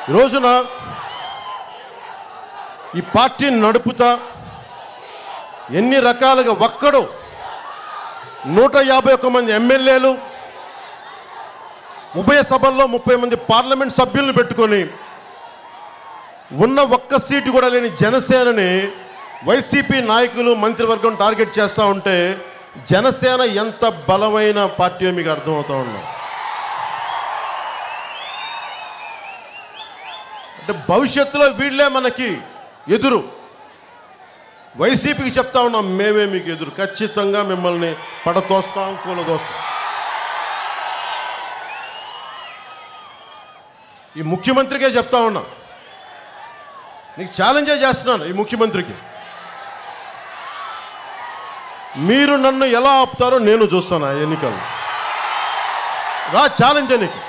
ఈ రోజున ఈ పార్టీని నడుపుతా ఎన్ని రకాలుగా ఒక్కడు నూట యాభై ఒక్క మంది ఎమ్మెల్యేలు ఉభయ సభల్లో ముప్పై మంది పార్లమెంట్ సభ్యులను పెట్టుకొని ఉన్న ఒక్క సీటు కూడా లేని జనసేనని వైసీపీ నాయకులు మంత్రివర్గం టార్గెట్ చేస్తూ ఉంటే జనసేన ఎంత బలమైన పార్టీ మీకు అర్థమవుతా ఉన్నాం అంటే భవిష్యత్తులో వీళ్ళే మనకి ఎదురు వైసీపీకి చెప్తా ఉన్నాం మేమే మీకు ఎదురు ఖచ్చితంగా మిమ్మల్ని పడతోస్తాం కూలదోస్తాం ఈ ముఖ్యమంత్రికే చెప్తా ఉన్నా నీకు ఛాలెంజే చేస్తున్నాను ఈ ముఖ్యమంత్రికి మీరు నన్ను ఎలా ఆపుతారో నేను చూస్తాను ఆ ఎన్నికలు రా ఛాలెంజ్ నీకు